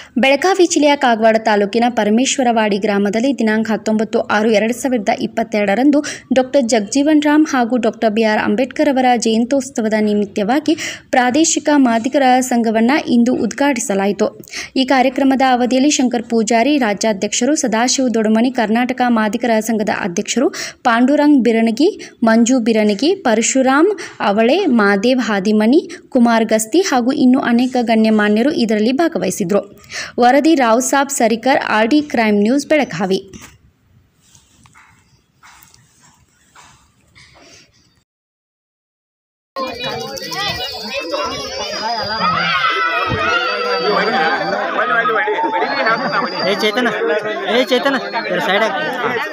ಬೆಳಗಾವಿ ಜಿಲ್ಲೆಯ ಕಾಗವಾಡ ತಾಲೂಕಿನ ಪರಮೇಶ್ವರವಾಡಿ ಗ್ರಾಮದಲ್ಲಿ ದಿನಾಂಕ ಹತ್ತೊಂಬತ್ತು ಆರು ಎರಡು ಸಾವಿರದ ಇಪ್ಪತ್ತೆರಡರಂದು ಡಾಕ್ಟರ್ ಜಗಜೀವನ್ ರಾಮ್ ಹಾಗೂ ಡಾಕ್ಟರ್ ಬಿ ಆರ್ ಅಂಬೇಡ್ಕರ್ ಅವರ ಜಯಂತ್ಯೋತ್ಸವದ ನಿಮಿತ್ತವಾಗಿ ಪ್ರಾದೇಶಿಕ ಮಾದಿಗರ ಸಂಘವನ್ನು ಇಂದು ಉದ್ಘಾಟಿಸಲಾಯಿತು ಈ ಕಾರ್ಯಕ್ರಮದ ಅವಧಿಯಲ್ಲಿ ಶಂಕರ್ ಪೂಜಾರಿ ರಾಜ್ಯಾಧ್ಯಕ್ಷರು ಸದಾಶಿವ ದೊಡಮನಿ ಕರ್ನಾಟಕ ಮಾದಿಗರ ಸಂಘದ ಅಧ್ಯಕ್ಷರು ಪಾಂಡುರಂಗ್ ಬಿರಣಗಿ ಮಂಜು ಬಿರಣಗಿ ಪರಶುರಾಮ್ ಅವಳೆ ಮಾದೇವ್ ಹಾದಿಮನಿ ಕುಮಾರ್ ಗಸ್ತಿ ಹಾಗೂ ಇನ್ನೂ ಅನೇಕ ಗಣ್ಯಮಾನ್ಯರು ಇದರಲ್ಲಿ ಭಾಗವಹಿಸಿದರು ವರದಿ Rao Saab Sarikar RD crime news Belagavi ఏ చైతన్య ఏ చైతన్య జర సైడ్ ఆగు.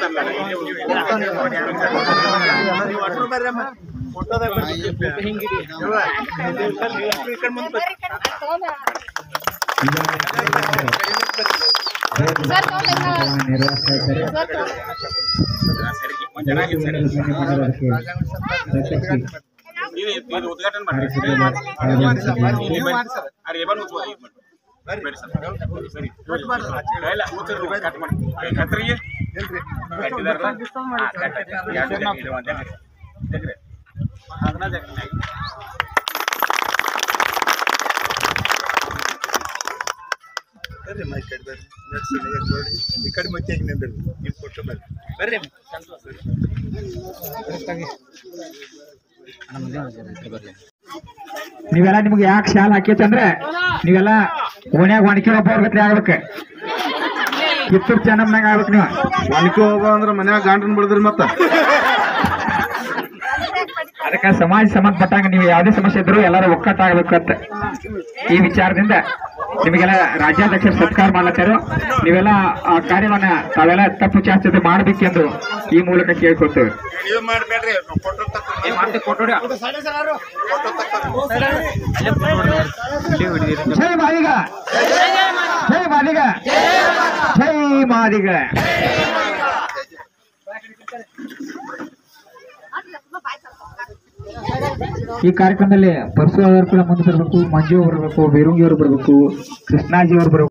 ಇದು ಇದು ಉದ್ಘಾಟನೆ ಮಾಡಿ ಇಲ್ಲಿ ಬನ್ನಿ. ಅರೆ ಬನ್ನಿ ಉಜ್ವ, ಇಲ್ಲಿ ಬನ್ನಿ. ಬೇಡಿ ಸರ್. ಸರಿ. ಇಲ್ಲ, ಕೂತಿರು, ಕಟ್ ಮಾಡಿ. ಏ, ಕತ್ರಿಗೆ? ಕಟ್ಟಿದಾರಲ್ಲ? ಹಾ, ಕಟ್, ಕಟ್. ಎರಡು ಜಗ್ಗಿ, ಇದು ಒಂದು ಜಗ್ಗಿ. ಜಗ್ಗಿ. ಅದನ್ನ ಜಗ್ಗಿ. ಬರ್ರಿ ಮೈ ಕಡೆ ಬರ್ರಿ ನಡ್ಸಿ ನೋಡಿ ಈ ಕಡೆ ಮತ್ತೆ ಹೇಗೆ ನಿಂದ್ರಿ ನೀವು ಕೊಟ್ಟು ಬರ್ರಿ ಬರ್ರಿ ನೀವೆಲ್ಲ ನಿಮ್ಗೆ ಯಾಕೆ ಶಾಲ್ ಹಾಕೈತೆ ಅಂದ್ರೆ ನೀವೆಲ್ಲ ಓಣ್ಯಾಗ ಒಣಕಿ ಒಬ್ಬ ಗತಿ ಆಗ್ಬೇಕು ಕಿತ್ತೂರು ಚೆನ್ನಮ್ಮನಾಗ ಆಗ್ಬೇಕು ನೀವು ಒಣಕಿ ಹೋಗೋ ಅಂದ್ರೆ ಮನ್ಯಾಗ ಗಾಂಡ್ರನ್ ಬಿಡದ್ರಿ ಮತ್ತ ಅದಕ್ಕೆ ಸಮಾಜ ಸಂಬಂಧಪಟ್ಟಂಗ ನೀವು ಯಾವುದೇ ಸಮಸ್ಯೆ ಇದ್ರು ಎಲ್ಲರೂ ಒಕ್ಕಟ್ಟಾಗಬೇಕು ಅಂತ ಈ ವಿಚಾರದಿಂದ ನಿಮಗೆಲ್ಲ ರಾಜ್ಯಾಧ್ಯಕ್ಷರು ಸತ್ಕಾರ ಮಾಡ್ಲತ್ತಾರು ನೀವೆಲ್ಲ ಆ ಕಾರ್ಯವನ್ನ ತಾವೆಲ್ಲ ತಪ್ಪು ಚಾಚತೆ ಮಾಡ್ಬೇಕೆಂದು ಈ ಮೂಲಕ ಕೇಳ್ಕೊತೇವೆ ಇದು ಮಾಡ್ಬೇಡ್ರಿ ಫೋಟೋ ಜೈ ಮಾದಿಗ ಜೈ ಮಾದಿಗ ಜೈ ಮಾದಿಗ ಈ ಕಾರ್ಯಕ್ರಮದಲ್ಲಿ ಪರಶು ಅವರು ಕೂಡ ಮುಂದೆ ಬರಬೇಕು ಮಂಜು ಅವರು ಬರಬೇಕು ಬೇರುಂಗಿ ಅವರು ಬರಬೇಕು ಕೃಷ್ಣಾಜಿ ಅವರು ಬರಬೇಕು